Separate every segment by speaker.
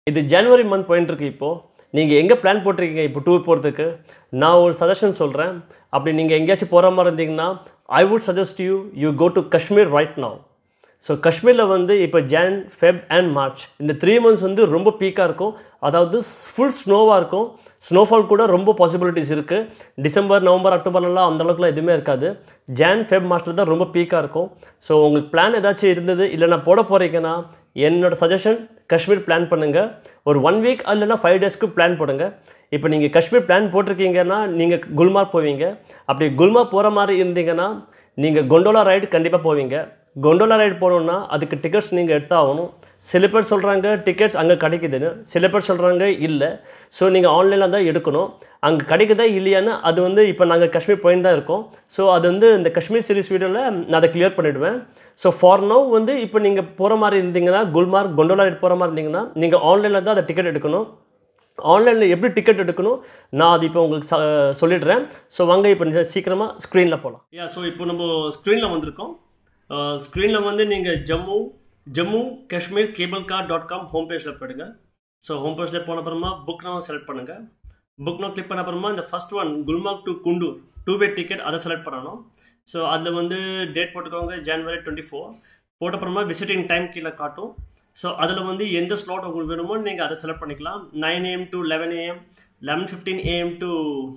Speaker 1: இது ஜனவரி மந்த் போயிட்டு இருக்கு இப்போது நீங்கள் எங்கே பிளான் போட்டிருக்கீங்க இப்போ டூர் போகிறதுக்கு நான் ஒரு சஜஷன் சொல்கிறேன் அப்படி நீங்கள் எங்கேயாச்சும் போகிற மாதிரி இருந்தீங்கன்னா I would suggest you you go to Kashmir right now so காஷ்மீரில் வந்து இப்போ ஜான் ஃபெப் அண்ட் மார்ச் இந்த த்ரீ மந்த்ஸ் வந்து ரொம்ப பீக்காக இருக்கும் அதாவது ஃபுல் ஸ்னோவாக இருக்கும் ஸ்னோஃபால் கூட ரொம்ப பாசிபிலிட்டிஸ் இருக்குது டிசம்பர் நவம்பர் அக்டோபர்லாம் அந்த அளவுக்குலாம் எதுவுமே இருக்காது ஜான் ஃபெப் மார்ச்சில் தான் ரொம்ப பீக்காக இருக்கும் ஸோ உங்களுக்கு பிளான் ஏதாச்சும் இருந்தது இல்லை நான் போட போகிறீங்கன்னா என்னோட சஜஷன் காஷ்மீர் பிளான் பண்ணுங்கள் ஒரு ஒன் வீக் இல்லைன்னா ஃபைவ் டேஸ்க்கு பிளான் போடுங்க இப்போ நீங்கள் காஷ்மீர் பிளான் போட்டிருக்கீங்கன்னா நீங்கள் குல்மார்க் போவீங்க அப்படி குல்மார்க் போகிற மாதிரி இருந்தீங்கன்னா நீங்கள் கொண்டோலா ரைடு கண்டிப்பாக போவீங்க கொண்டோலா ரைடு போகணுன்னா அதுக்கு டிக்கெட்ஸ் நீங்கள் எடுத்தாகணும் சில பேர் சொல்கிறாங்க டிக்கெட்ஸ் அங்கே கிடைக்குதுன்னு சில பேர் சொல்கிறாங்க இல்லை ஸோ நீங்கள் ஆன்லைனில் தான் எடுக்கணும் அங்கே கிடைக்குதா இல்லையான்னு அது வந்து இப்போ நாங்கள் காஷ்மீர் போயின்னு தான் இருக்கோம் ஸோ அது வந்து இந்த காஷ்மீர் சீரிஸ் வீடியோவில் நான் அதை கிளியர் பண்ணிவிடுவேன் ஸோ ஃபார் நோ வந்து இப்போ நீங்கள் போகிற மாதிரி இருந்தீங்கன்னா குல்மார்க் கொண்டோலா ரைடு போகிற மாதிரி இருந்தீங்கன்னா நீங்கள் ஆன்லைனில் தான் அதை டிக்கெட் எடுக்கணும் ஆன்லைனில் எப்படி டிக்கெட் எடுக்கணும் நான் அது இப்போ உங்களுக்கு ச- சொல்லிடுறேன் ஸோ வாங்க இப்போ சீக்கிரமாக ஸ்க்ரீனில் போகலாம் யா ஸோ இப்போ நம்ம ஸ்க்ரீனில் வந்திருக்கோம் ஸ்க்ரீனில் வந்து நீங்கள் Jammu Jammu Kashmir cable car dot com home பேஜில் போயிடுங்க ஸோ ஹோம் பேஜில் போன அப்புறமா புக் நோ செலக்ட் பண்ணுங்கள் புக் நோ கிளிக் பண்ண அப்புறமா இந்த first one Gulmarg to Kongdoori two way ticket அதை செலக்ட் பண்ணணும் ஸோ அதில் வந்து டேட் போட்டுக்கோங்க ஜனவரி டுவெண்ட்டி ஃபோர் போட்ட அப்புறமா விசிட்டிங் டைம் கீழே காட்டும் ஸோ அதில் வந்து எந்த ஸ்லாட் உங்களுக்கு வேணுமோ நீங்கள் அதை செலக்ட் பண்ணிக்கலாம் nine AM to eleven AM eleven fifteen AM to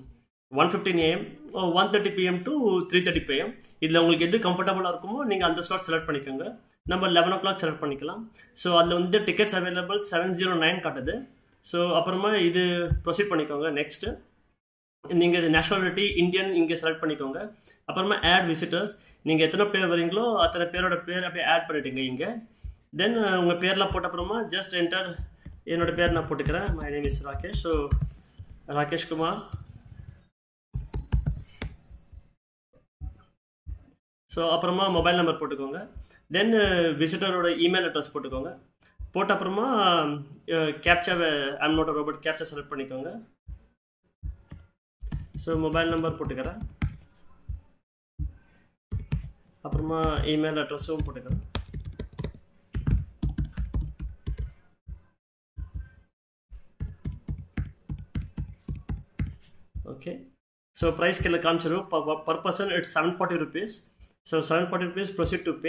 Speaker 1: one fifteen AM one thirty PM to three thirty PM இதில் உங்களுக்கு எது கம்ஃபர்டபுளாக இருக்குமோ நீங்கள் அந்த ஸ்லாட் செலக்ட் பண்ணிக்கோங்க நம்ம லெவன் ஓ கிளாக் செலக்ட் பண்ணிக்கலாம் ஸோ அதில் வந்து tickets available seven zero nine காட்டுது ஸோ அப்புறமா இது ப்ரொசீட் பண்ணிக்கோங்க நெக்ஸ்ட்டு நீங்கள் நேஷனாலிட்டி இந்தியன் இங்கே செலக்ட் பண்ணிக்கோங்க அப்புறமா ஆட் விசிட்டர்ஸ் நீங்கள் எத்தனை பேர் வரீங்களோ அத்தனை பேரோட பேர் அப்படியே ஆட் பண்ணிட்டீங்க இங்கே தென் உங்கள் பேர்லாம் போட்ட அப்புறமா ஜஸ்ட் என்டர் என்னோட பேர் நான் போட்டுக்கிறேன் my name is Rakesh so Rakesh Kumar so அப்புறமா மொபைல் நம்பர் போட்டுக்கோங்க தென் விசிட்டரோட இமெயில் அட்ரஸ் போட்டுக்கோங்க போட்ட அப்புறமா கேப்சாவை I'm not robot captcha select பண்ணிக்கோங்க ஸோ மொபைல் நம்பர் போட்டுக்கிறேன் அப்புறமா இமெயில் அட்ரஸும் போட்டுக்கிறேன் ஓகே ஸோ ப்ரைஸ் கீழே காமிச்சிடும் per person it's seven forty rupees so seven forty rupees proceed to pay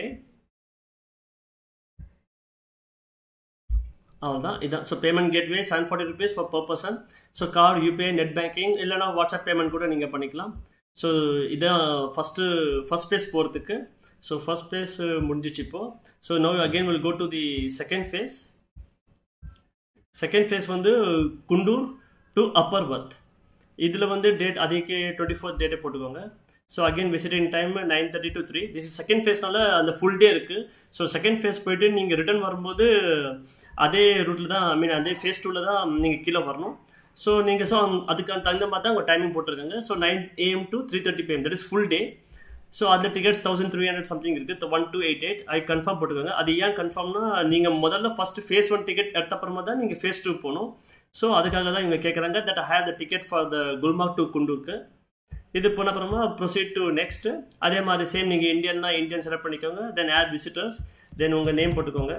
Speaker 1: அவ்வளோதான் இதான் so payment gateway seven forty rupees for per person so card UPI net banking இல்லைனா WhatsApp payment கூட நீங்கள் பண்ணிக்கலாம் so இதான் first first phase போகிறதுக்கு so first phase முடிஞ்சிச்சு இப்போது so now again will go to the second phase second phase வந்து Kongdoori to Appar birth இதில் வந்து டேட் அதுக்கு டுவெண்ட்டி ஃபோர்த் டேட்டே போட்டுக்கோங்க so again visiting time nine thirty to three this is second ஃபேஸ்னால அந்த ஃபுல் டே இருக்குது ஸோ செகண்ட் ஃபேஸ் போயிட்டு நீங்கள் ரிட்டர்ன் வரும்போது அதே ரூட்டில் தான் ஐ மீன் அதே ஃபேஸ் டூவில் தான் நீங்கள் கீழே வரணும் ஸோ நீங்கள் ஸோ அதுக்கு தகுந்த மாதிரி தான் உங்கள் டைமிங் போட்டிருக்காங்க so nine AM to three thirty PM that is full day so அதில் tickets thousand three hundred something இருக்குது one two eight eight I confirm போட்டுக்கோங்க அது ஏன் கன்ஃபார்ம்னா நீங்கள் முதல்ல ஃபஸ்ட்டு ஃபேஸ் ஒன் டிக்கெட் எடுத்த அப்புறமா தான் நீங்கள் ஃபேஸ் டூ போகணும் ஸோ அதுக்காக தான் இவங்க கேட்குறாங்க that I have the ticket for the Gulmarg to குண்டூருக்கு இது போன அப்புறமா ப்ரொசீட் டு நெக்ஸ்ட் அதே மாதிரி சேம் நீங்கள் இந்தியன்னா இந்தியன் செலக்ட் பண்ணிக்கோங்க தென் ஆட் விசிட்டர்ஸ் தென் உங்கள் நேம் போட்டுக்கோங்க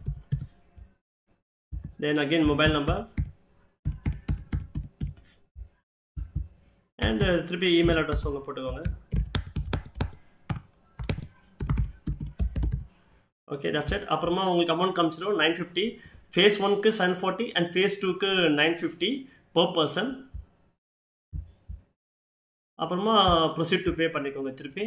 Speaker 1: then again mobile number and திருப்பி இமெயில் அட்ரஸ் உங்கள் போட்டுக்கோங்க ஓகே தட்ஸ் இட் அப்புறமா உங்களுக்கு அமௌண்ட் காமிச்சிடும் நைன் ஃபிஃப்டி ஃபேஸ் ஒன்க்கு செவன் ஃபார்ட்டி அண்ட் ஃபேஸ் டூக்கு நைன் ஃபிஃப்டி பர் பர்சன் அப்புறமா ப்ரொசீட் டு பே பண்ணிக்கோங்க திருப்பி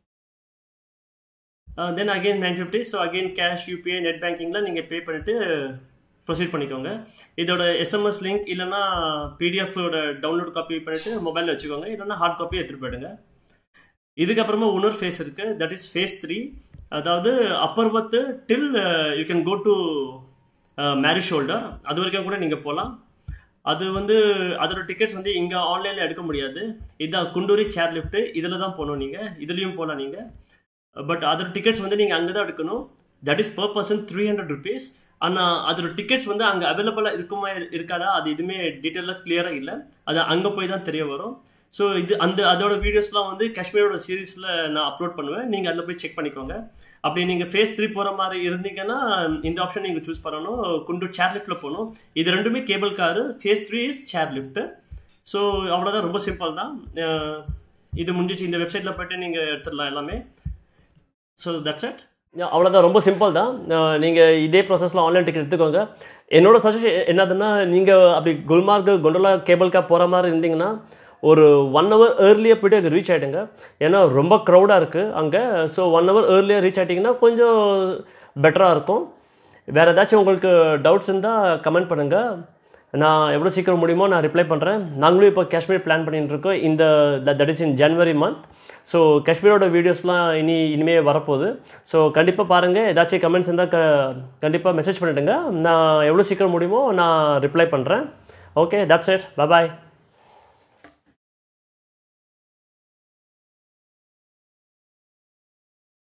Speaker 1: then again nine fifty so again cash UPI net பேங்கிங்கில் நீங்கள் பே பண்ணிவிட்டு ப்ரொசீட் பண்ணிக்கோங்க இதோட எஸ்எம்எஸ் லிங்க் இல்லைனா பிடிஎஃபோட டவுன்லோட் காப்பி பண்ணிவிட்டு மொபைலில் வச்சுக்கோங்க இல்லைனா ஹார்ட் காப்பி எடுத்துகிட்டு போயிடுங்க இதுக்கப்புறமா இன்னொரு ஃபேஸ் இருக்குது தட் இஸ் ஃபேஸ் த்ரீ அதாவது அப்பர் பத்து till you can go to Mary shoulder அது வரைக்கும் கூட நீங்கள் போகலாம் அது வந்து அதோட டிக்கெட்ஸ் வந்து இங்கே ஆன்லைனில் எடுக்க முடியாது இதான் குண்டூரி சேர் லிஃப்ட்டு இதில் தான் போகணும் நீங்கள் இதுலேயும் போகலாம் நீங்கள் பட் அதோட டிக்கெட்ஸ் வந்து நீங்கள் அங்கே தான் எடுக்கணும் that is per person three hundred rupees ஆனால் அதோட டிக்கெட்ஸ் வந்து அங்கே அவைலபிளாக இருக்குமா இருக்காதா அது எதுவுமே டீட்டெயிலாக கிளியராக இல்லை அது அங்கே போய் தான் தெரிய வரும் ஸோ இது அந்த அதோட வீடியோஸ்லாம் வந்து காஷ்மீரோட சீரீஸில் நான் அப்லோட் பண்ணுவேன் நீங்கள் அதில் போய் செக் பண்ணிக்கோங்க அப்படி நீங்கள் ஃபேஸ் த்ரீ போகிற மாதிரி இருந்தீங்கன்னா இந்த ஆப்ஷன் நீங்கள் சூஸ் பண்ணணும் குண்டு சேர் லிஃப்ட்டில் போகணும் இது ரெண்டுமே cable car phase three is chair lift so அவ்வளோதான் ரொம்ப சிம்பிள் தான் அஹ் இது முடிஞ்சிச்சு இந்த வெப்சைட்டில் போய்ட்டு நீங்கள் எடுத்துடலாம் எல்லாமே ஸோ தட்ஸ் இட் அவ்வளோதான் ரொம்ப சிம்பிள் தான் நீங்கள் இதே ப்ராசஸில் ஆன்லைன் டிக்கெட் எடுத்துக்கோங்க என்னோட சஜஷன் என்னதுன்னா நீங்கள் அப்படி குல்மார்க் கொண்டோலா கேபிள் கார் போகிற மாதிரி இருந்தீங்கன்னா ஒரு ஒன் ஹவர் ஏர்லியாக போய்ட்டு அங்கே ரீச் ஆகிடுங்க ஏன்னா ரொம்ப க்ரௌடாக இருக்குது அங்கே ஸோ ஒன் ஹவர் ஏர்லியாக ரீச் ஆகிட்டிங்கன்னா கொஞ்சம் பெட்டராக இருக்கும் வேறு ஏதாச்சும் உங்களுக்கு டவுட்ஸ் இருந்தால் கமெண்ட் பண்ணுங்கள் நான் எவ்வளோ சீக்கிரம் முடியுமோ நான் ரிப்ளை பண்ணுறேன் நாங்களும் இப்போ காஷ்மீர் பிளான் பண்ணிட்டு இருக்கோம் இந்த that is in January month so காஷ்மீரோட வீடியோஸ்லாம் இனி இனிமேல் வரப்போகுது ஸோ கண்டிப்பாக பாருங்கள் ஏதாச்சும் கமெண்ட்ஸ் இருந்தால் க கண்டிப்பாக மெசேஜ் பண்ணிவிடுங்க நான் எவ்வளோ சீக்கிரம் முடியுமோ நான் ரிப்ளை பண்ணுறேன் ஓகே தட்ஸ் இட் பாய்